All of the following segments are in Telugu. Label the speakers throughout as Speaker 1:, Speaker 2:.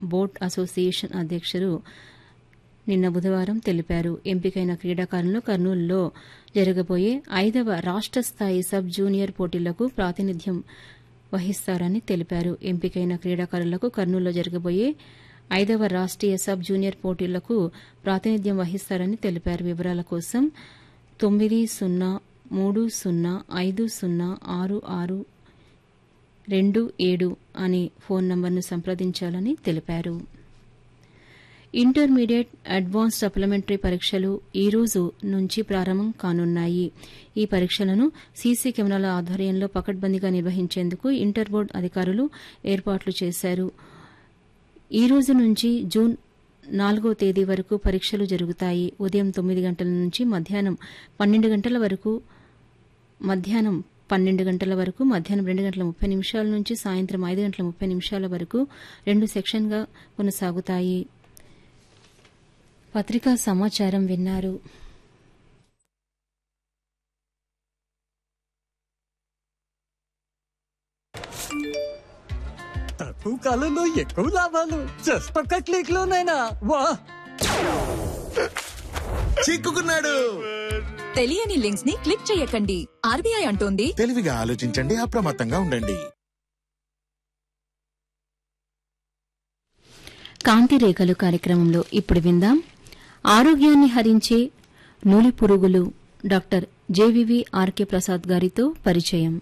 Speaker 1: బోట్ అసోసియేషన్ అధ్యక్షుడు నిన్న బుధవారం తెలిపారు ఎంపికైన క్రీడాకారులను కర్నూలులో జరగబోయే ఐదవ రాష్ట స్థాయి సబ్ జూనియర్ పోటీలకు ప్రాతినిధ్యం వహిస్తారని తెలిపారు ఎంపికైన క్రీడాకారులకు కర్నూలులో జరగబోయే ఐదవ రాష్ట్రీయ సబ్ జూనియర్ పోటీలకు ప్రాతినిధ్యం వహిస్తారని తెలిపారు వివరాల కోసం తొమ్మిది సున్నా మూడు సున్నా ఐదు సున్నా ఆరు ఆరు రెండు ఏడు అనే ఫోన్ నంబర్ను సంప్రదించాలని తెలిపారు ఇంటర్మీడియట్ అడ్వాన్స్ సప్లిమెంటరీ పరీక్షలు ఈ రోజు నుంచి ప్రారంభం కానున్నాయి ఈ పరీక్షలను సీసీ కెమెరాల ఆధ్వర్యంలో పకడ్బందీగా నిర్వహించేందుకు ఇంటర్ బోర్డు అధికారులు ఏర్పాట్లు చేశారు ఈ రోజు నుంచి జూన్ నాలుగో తేదీ వరకు పరీక్షలు జరుగుతాయి ఉదయం తొమ్మిది గంటల నుంచి మధ్యాహ్నం పన్నెండు గంటల వరకు మధ్యాహ్నం పన్నెండు గంటల వరకు మధ్యాహ్నం రెండు గంటల ముప్పై నిమిషాల నుంచి సాయంత్రం ఐదు గంటల ముప్పై నిమిషాల వరకు రెండు సెక్షన్గా కొనసాగుతాయి పత్రికా సమాచారం విన్నారు
Speaker 2: తక్కువ కాలంలో ఎక్కువ లాభాలు జస్ట్ ఒక్క క్లిక్ లోనైనా వా
Speaker 3: చిక్కుకున్నాడు
Speaker 4: తెలియని లింక్స్ ని క్లిక్ చేయకండి ఆర్బీఐ అంటోంది
Speaker 3: తెలివిగా ఆలోచించండి అప్రమత్తంగా ఉండండి
Speaker 1: కాంతి రేఖలు కార్యక్రమంలో ఇప్పుడు విందాం ఆరోగ్యాన్ని హరించే నూలి పురుగులు డాక్టర్ జేవివి ఆర్కే ప్రసాద్ గారితో పరిచయం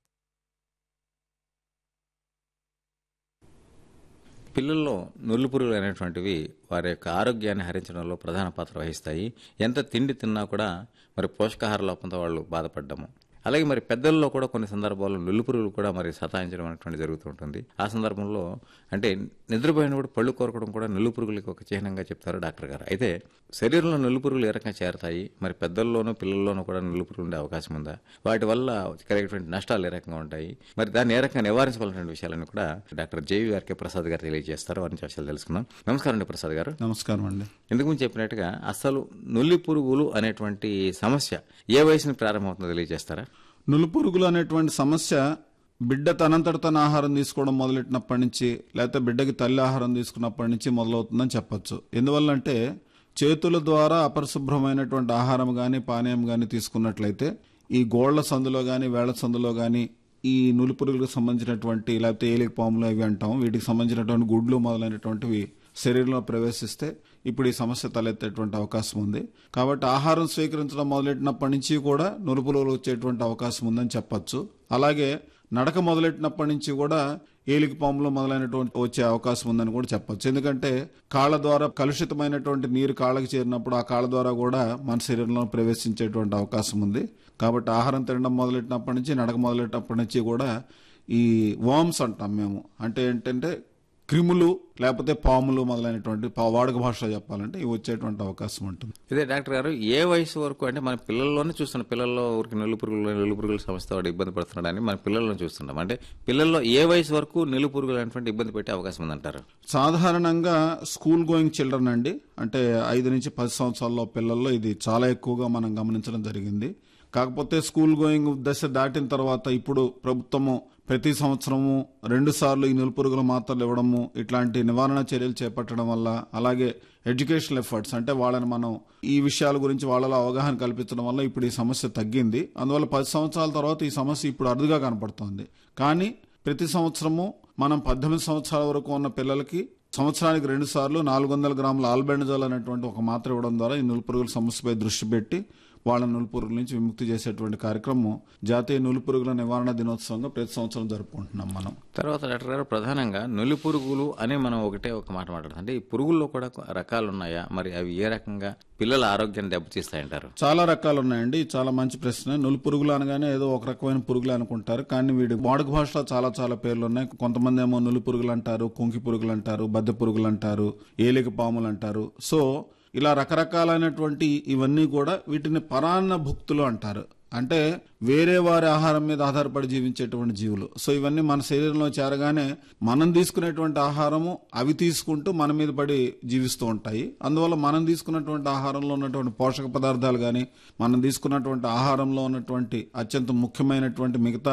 Speaker 5: పిల్లల్లో నుల్లు పురుగులు అనేటువంటివి వారి యొక్క ఆరోగ్యాన్ని హరించడంలో ప్రధాన పాత్ర వహిస్తాయి ఎంత తిండి తిన్నా కూడా మరి పోషకాహార లోపంతో వాళ్ళు బాధపడ్డము అలాగే మరి పెద్దల్లో కూడా కొన్ని సందర్భాల్లో నుల్లు పురుగులు కూడా మరి సతాయించడం అనేటువంటి జరుగుతూ ఉంటుంది ఆ సందర్భంలో అంటే నిద్రపోయినప్పుడు పళ్ళు కోరకడం కూడా నుల్లు పురుగులకి ఒక చిహ్నంగా చెప్తారు డాక్టర్ గారు అయితే శరీరంలో నుల్లు పురుగులు ఏ రకంగా చేరతాయి మరి పెద్దల్లోనూ పిల్లల్లోనూ కూడా నుల్లు పురుగులు ఉండే అవకాశం ఉందా వాటి వల్ల కలిగేటువంటి నష్టాలు ఏ రకంగా ఉంటాయి మరి దాన్ని ఏ రకంగా నివారించవలసిన విషయాలను కూడా డాక్టర్ జేవీఆర్కే ప్రసాద్ గారు తెలియజేస్తారు వారి విషయాలు తెలుసుకుందాం నమస్కారం అండి ప్రసాద్ గారు
Speaker 6: నమస్కారం అండి
Speaker 5: ఇంతకు ముందు చెప్పినట్టుగా అసలు నుల్లి పురుగులు అనేటువంటి సమస్య ఏ వయసుని ప్రారంభమవుతుందో తెలియజేస్తారా
Speaker 6: నులుపురుగులు అనేటువంటి సమస్య బిడ్డ తనంతట తన ఆహారం తీసుకోవడం మొదలెట్టినప్పటి నుంచి లేకపోతే బిడ్డకి తల్లి ఆహారం తీసుకున్నప్పటి నుంచి మొదలవుతుందని చెప్పొచ్చు ఎందువల్లంటే చేతుల ద్వారా అపరిశుభ్రమైనటువంటి ఆహారం కానీ పానీయం కానీ తీసుకున్నట్లయితే ఈ గోళ్ల సందులో కానీ వేళ్ల సందులో కానీ ఈ నులిపురుగులకు సంబంధించినటువంటి లేకపోతే ఏలిక పాములు అవి అంటాం వీటికి సంబంధించినటువంటి గుడ్లు మొదలైనటువంటివి శరీరంలో ప్రవేశిస్తే ఇప్పుడు ఈ సమస్య తలెత్తేటువంటి అవకాశం ఉంది కాబట్టి ఆహారం స్వీకరించడం మొదలెట్టినప్పటి నుంచి కూడా నురుపులు వచ్చేటువంటి అవకాశం ఉందని చెప్పొచ్చు అలాగే నడక మొదలెట్టినప్పటి నుంచి కూడా ఏలికి పాములు మొదలైనటువంటి వచ్చే అవకాశం ఉందని కూడా చెప్పొచ్చు ఎందుకంటే కాళ్ళ ద్వారా కలుషితమైనటువంటి నీరు కాళ్ళకి చేరినప్పుడు ఆ కాళ్ళ ద్వారా కూడా మన శరీరంలో ప్రవేశించేటువంటి అవకాశం ఉంది కాబట్టి ఆహారం తినడం మొదలెట్టినప్పటి నుంచి నడక మొదలెట్టినప్పటి నుంచి కూడా ఈ వామ్స్ అంటాం మేము అంటే ఏంటంటే క్రిములు లేకపోతే పాములు మొదలైనటువంటి పా- వాడుక భాషలో చెప్పాలంటే ఇవి వచ్చేటువంటి అవకాశం ఉంటుంది
Speaker 5: ఇదే డాక్టర్ గారు ఏ వయసు వరకు అంటే మన పిల్లల్లోనే చూస్తున్నాం పిల్లల్లో ఊరికి నుల్లు పురుగులు నుల్లు పురుగుల సమస్య వాడు ఇబ్బంది పడుతున్నాడని మన పిల్లల్లో చూస్తున్నాం అంటే పిల్లల్లో ఏ వయసు వరకు నుల్లు పురుగులు అనేటువంటి ఇబ్బంది పెట్టే అవకాశం ఉందంటారు
Speaker 6: సాధారణంగా స్కూల్ గోయింగ్ చిల్డ్రన్ అండి అంటే ఐదు నుంచి పది సంవత్సరాల పిల్లల్లో ఇది చాలా ఎక్కువగా మనం గమనించడం జరిగింది కాకపోతే స్కూల్ గోయింగ్ దశ దాటిన తర్వాత ఇప్పుడు ప్రభుత్వము ప్రతి సంవత్సరము రెండు సార్లు ఈ నిలుపురుగుల మాత్రలు ఇవ్వడము ఇట్లాంటి నివారణ చర్యలు చేపట్టడం వల్ల అలాగే ఎడ్యుకేషనల్ ఎఫర్ట్స్ అంటే వాళ్ళని మనం ఈ విషయాల గురించి వాళ్ళలో అవగాహన కల్పించడం వల్ల ఇప్పుడు ఈ సమస్య తగ్గింది అందువల్ల పది సంవత్సరాల తర్వాత ఈ సమస్య ఇప్పుడు అరుదుగా కనపడుతోంది కానీ ప్రతి సంవత్సరము మనం పద్దెనిమిది సంవత్సరాల వరకు ఉన్న పిల్లలకి సంవత్సరానికి రెండు సార్లు నాలుగు వందల గ్రాముల ఆల్బెండజోల్ అనేటువంటి ఒక మాత్ర ఇవ్వడం ద్వారా ఈ నులుపురుగుల సమస్యపై దృష్టి పెట్టి వాళ్ళ నులుపురుగుల నుంచి విముక్తి చేసేటువంటి కార్యక్రమం జాతీయ నులుపురుగుల నివారణ దినోత్సవంగా ప్రతి సంవత్సరం జరుపుకుంటున్నాం మనం
Speaker 5: తర్వాత డాక్టర్ గారు ప్రధానంగా నులి పురుగులు అని మనం ఒకటే ఒక మాట మాట్లాడుతాం అంటే ఈ పురుగుల్లో కూడా రకాలు ఉన్నాయా మరి అవి ఏ రకంగా పిల్లల ఆరోగ్యాన్ని దెబ్బతీస్తాయంటారు
Speaker 6: చాలా రకాలు ఉన్నాయండి చాలా మంచి ప్రశ్న నులి పురుగులు అనగానే ఏదో ఒక రకమైన పురుగులు అనుకుంటారు కానీ వీడి వాడుక భాషలో చాలా చాలా పేర్లు ఉన్నాయి కొంతమంది ఏమో నులి పురుగులు అంటారు కొంకి పురుగులు అంటారు బద్దె పురుగులు అంటారు ఏలిక పాములు అంటారు సో ఇలా రకరకాలైనటువంటి ఇవన్నీ కూడా వీటిని పరాన్న భుక్తులు అంటారు అంటే వేరే వారి ఆహారం మీద ఆధారపడి జీవించేటువంటి జీవులు సో ఇవన్నీ మన శరీరంలో చేరగానే మనం తీసుకునేటువంటి ఆహారము అవి తీసుకుంటూ మన మీద పడి జీవిస్తూ ఉంటాయి అందువల్ల మనం తీసుకున్నటువంటి ఆహారంలో ఉన్నటువంటి పోషక పదార్థాలు కానీ మనం తీసుకున్నటువంటి ఆహారంలో ఉన్నటువంటి అత్యంత ముఖ్యమైనటువంటి మిగతా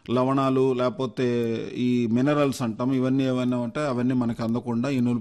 Speaker 6: లవణాలు లేకపోతే ఈ మినరల్స్ అంటాం ఇవన్నీ ఏమైనా ఉంటే అవన్నీ మనకి అందకుండా ఈ నులి